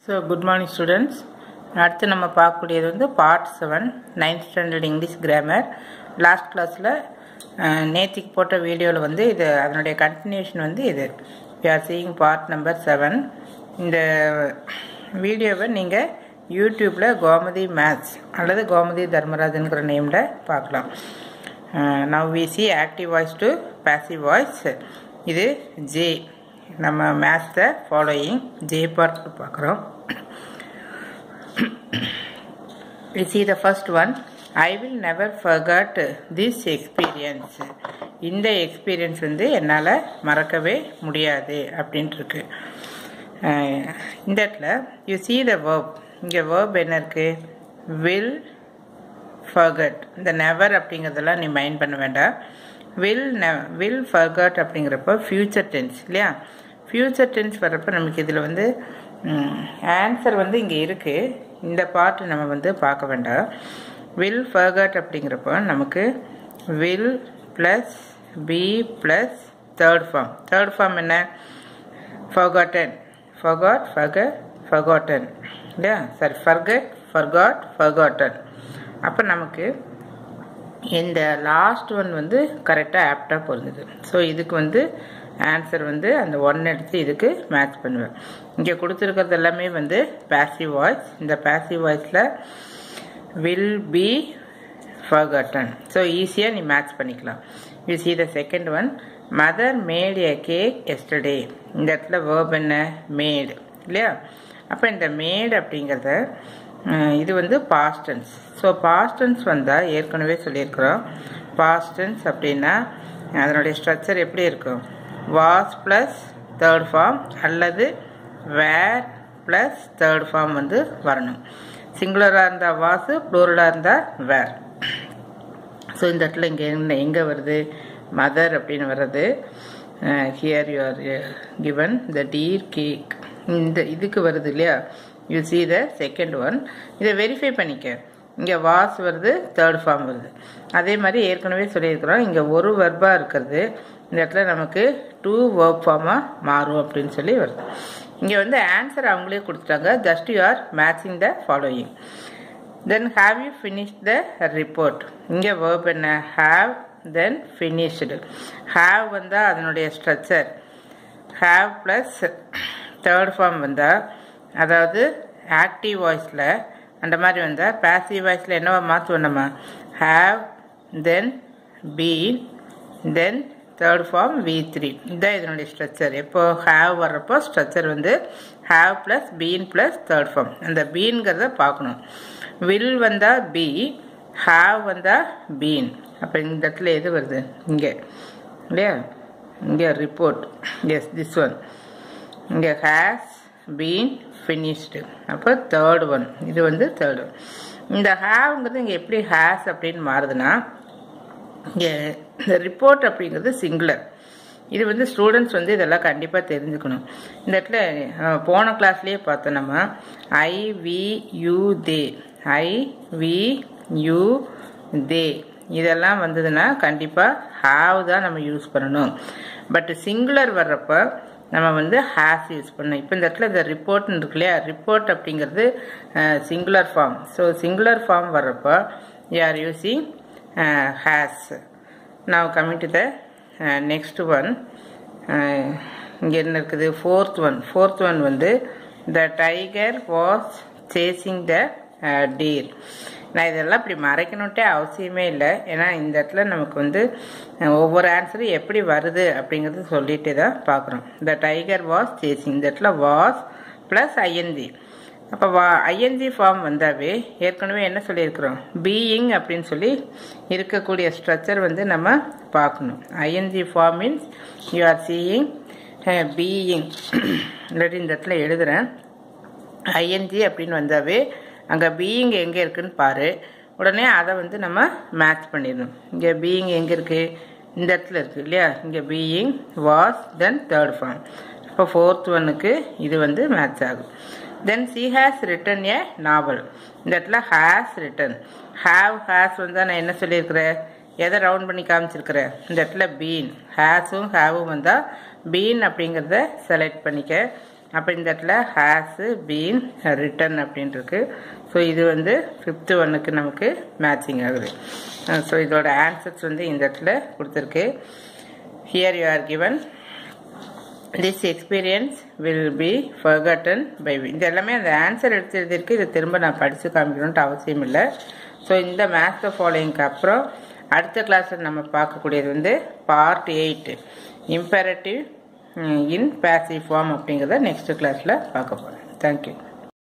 so good morning students அடுத்து நம்ம பார்க்கக்கூடியது வந்து part seven ninth standard English grammar last கிளாஸில் நேத்திக்கு போட்ட வீடியோவில் வந்து இது அதனுடைய கண்டினியூஷன் வந்து இது we are seeing part number seven இந்த வீடியோவை நீங்கள் யூடியூப்பில் கோமதி மேத்ஸ் அல்லது கோமதி தர்மராஜனுங்கிற நேமில் பார்க்கலாம் now we see active voice to passive voice இது ஜே நம்ம மேத்ஸை ஃபாலோயிங் ஜே பார்ட் பார்க்குறோம் we see the first one I will never forget this experience இந்த எக்ஸ்பீரியன்ஸ் வந்து என்னால் மறக்கவே முடியாது அப்படின்ட்டு இருக்கு இந்த இடத்துல யூ சி த வேர்ப் இங்கே வேர்ப் என்ன இருக்கு வில் ஃபர்கட் இந்த நெவர் அப்படிங்கிறதெல்லாம் நீ மைண்ட் பண்ண வேண்டாம் வில் நெ வில் ஃபர்கட் அப்படிங்கிறப்போ ஃப்யூச்சர் டென்ஸ் இல்லையா ஃப்யூச்சர் டென்ஸ் வர்றப்போ நமக்கு இதில் வந்து ஆன்சர் வந்து இங்கே இருக்குது இந்த பார்ட் நம்ம வந்து பார்க்க வேண்டாம் வில் ஃபர்கட் அப்படிங்கிறப்போ நமக்கு will plus be plus third form third form என்ன ஃபர்காட்டன் ஃபர்காட் ஃபர்கட் ஃபர்காட்டன் இல்லையா சாரி ஃபர்கட் ஃபர்காட் ஃபர்காட்டன் அப்போ நமக்கு இந்த லாஸ்ட் ஒன் வந்து கரெக்டாக ஆப்டாக பொருந்தது ஸோ இதுக்கு வந்து ஆன்சர் வந்து அந்த ஒன் எடுத்து இதுக்கு மேட்ச் பண்ணுவேன் இங்கே கொடுத்துருக்கிறது எல்லாமே வந்து பேசிவ் வாய்ஸ் இந்த பேசிவ் வாய்ஸில் வில் பி ஃபர்கட்டன் ஸோ ஈஸியாக நீ மேட்ச் பண்ணிக்கலாம் you see the second one mother made a cake yesterday இந்த இடத்துல வேர்ப் என்ன மேடு இல்லையா அப்போ இந்த மேடு அப்படிங்கிறத இது வந்து பாஸ்டன்ஸ் ஸோ பாஸ்டன்ஸ் வந்தால் ஏற்கனவே சொல்லியிருக்கிறோம் பாஸ்டன்ஸ் அப்படின்னா அதனுடைய ஸ்ட்ரக்சர் எப்படி இருக்கும் வாஸ் ப்ளஸ் தேர்ட் ஃபார்ம் அல்லது வேர் ப்ளஸ் தேர்ட் ஃபார்ம் வந்து வரணும் சிங்குலராக இருந்தால் வாசு ப்ளூரலாக இருந்தால் வேர் ஸோ இந்த இடத்துல இங்கே என்ன எங்கே வருது மதர் அப்படின்னு வர்றது here you are given the deer cake இந்த இதுக்கு வருது இல்லையா you see the second one இதை வெரிஃபை பண்ணிக்க இங்கே வாஸ் வருது தேர்ட் ஃபார்ம் வருது அதே மாதிரி ஏற்கனவே சொல்லியிருக்கிறோம் இங்கே ஒரு வெர்பாக இருக்கிறது இந்த இடத்துல நமக்கு டூ ஒர்க் ஃபார்மாக மாறும் அப்படின்னு சொல்லி வருது இங்கே வந்து ஆன்சர் அவங்களே கொடுத்துட்டாங்க just you are matching the following then have you finish the report இங்கே வேர்ப் என்ன ஹாவ் தென் ஃபினிஷ்டு ஹாவ் வந்தால் அதனுடைய structure have plus third form வந்தால் அதாவது ஆக்டிவ் வாய்ஸில் அந்த மாதிரி வந்தால் பேசிவ் வாய்ஸில் என்னவா மாற்றுவோம் நம்ம have then been then third form V three இதுதான் இதனுடைய ஸ்ட்ரக்சர் எப்போ ஹாவ் வர்றப்போ ஸ்ட்ரக்சர் வந்து have plus been plus third form அந்த பீன்கிறத பார்க்கணும் வில் வந்தால் பி ஹாவ் வந்தால் பீன் அப்போ இந்த இடத்துல எது வருது இங்கே இல்லையா இங்கே ரிப்போர்ட் எஸ் திஸ் ஒன் இங்கே ஹேஸ் பீன் ஃபினிஷ்டு அப்போ தேர்ட் ஒன் இது வந்து தேர்ட் ஒன் இந்த ஹேவ்ங்கிறது இங்கே எப்படி ஹேஸ் அப்படின்னு மாறுதுன்னா இங்கே இந்த ரிப்போர்ட் அப்படிங்கிறது சிங்குலர் இது வந்து ஸ்டூடெண்ட்ஸ் வந்து இதெல்லாம் கண்டிப்பாக தெரிஞ்சுக்கணும் இந்த இடத்துல போன கிளாஸ்லேயே பார்த்தோம் நம்ம I we you they I we you they இதெல்லாம் வந்ததுன்னா கண்டிப்பாக ஹாவ் தான் நம்ம யூஸ் பண்ணணும் பட் சிங்குலர் வர்றப்போ நம்ம வந்து ஹேஸ் யூஸ் பண்ணணும் இப்போ இந்த இடத்துல இந்த ரிப்போர்ட்னு இருக்கு இல்லையா ரிப்போர்ட் அப்படிங்கிறது singular form so singular form வர்றப்போ யூ ஆர் யூஸிங் ஹேஸ் நான் coming to the next one இங்கே என்ன இருக்குது ஃபோர்த் ஒன் ஃபோர்த் ஒன் வந்து the tiger was chasing the deer நான் இதெல்லாம் இப்படி மறைக்கணுன்ட்டே அவசியமே இல்லை ஏன்னா இந்த இடத்துல நமக்கு வந்து ஒவ்வொரு ஆன்சரும் எப்படி வருது அப்படிங்கிறது சொல்லிட்டு தான் பார்க்குறோம் த டைகர் வாஸ் சேசிங் இந்த இடத்துல வாஸ் ப்ளஸ் ஐஎன்ஜி அப்போ வா ஐஎன்ஜி ஃபார்ம் வந்தாவே ஏற்கனவே என்ன சொல்லியிருக்கிறோம் பீயிங் அப்படின்னு சொல்லி இருக்கக்கூடிய ஸ்ட்ரக்சர் வந்து நம்ம பார்க்கணும் ING form means you are seeing being இல்லாட்டி இந்த இடத்துல எழுதுகிறேன் ஐஎன்ஜி அப்படின்னு வந்தாவே அங்கே பீயிங் எங்கே இருக்குன்னு பாரு உடனே அதை வந்து நம்ம மேட்ச் பண்ணிடணும் இங்கே பீயிங் எங்கே இருக்குது இந்த இடத்துல இருக்குது இல்லையா இங்கே being was then third form இப்போ ஃபோர்த் ஒன்னுக்கு இது வந்து மேட்ச் ஆகும் then she has written a novel இந்த இடத்துல ஹேஸ் ரிட்டன் ஹாவ் ஹேஸ் வந்து நான் என்ன சொல்லியிருக்கிறேன் எதை ரவுண்ட் பண்ணி காமிச்சிருக்கிறேன் இந்த இடத்துல பீன் ஹேஸும் ஹேவும் வந்தால் பீன் அப்படிங்கிறத செலக்ட் பண்ணிக்க அப்போ இந்த இடத்துல ஹேஸு பீன் ரிட்டன் அப்படின்ட்டு இருக்கு ஸோ இது வந்து ஃபிஃப்த்து ஒன்னுக்கு நமக்கு மேட்சிங் ஆகுது ஸோ இதோட ஆன்சர்ஸ் வந்து இந்த இடத்துல கொடுத்துருக்கு here you are given this experience will be forgotten by இது எல்லாமே அந்த ஆன்சர் எடுத்து எழுதியிருக்கு இது திரும்ப நான் படித்து காமிக்கணுன்ட்டு அவசியம் இல்லை ஸோ இந்த மேத்ஸ் ஃபாலோயிங்க்கு அப்புறம் அடுத்த கிளாஸில் நம்ம பார்க்கக்கூடியது வந்து part eight imperative in passive form அப்படிங்கிறத நெக்ஸ்ட் கிளாஸில் பார்க்க போகிறேன் தேங்க்யூ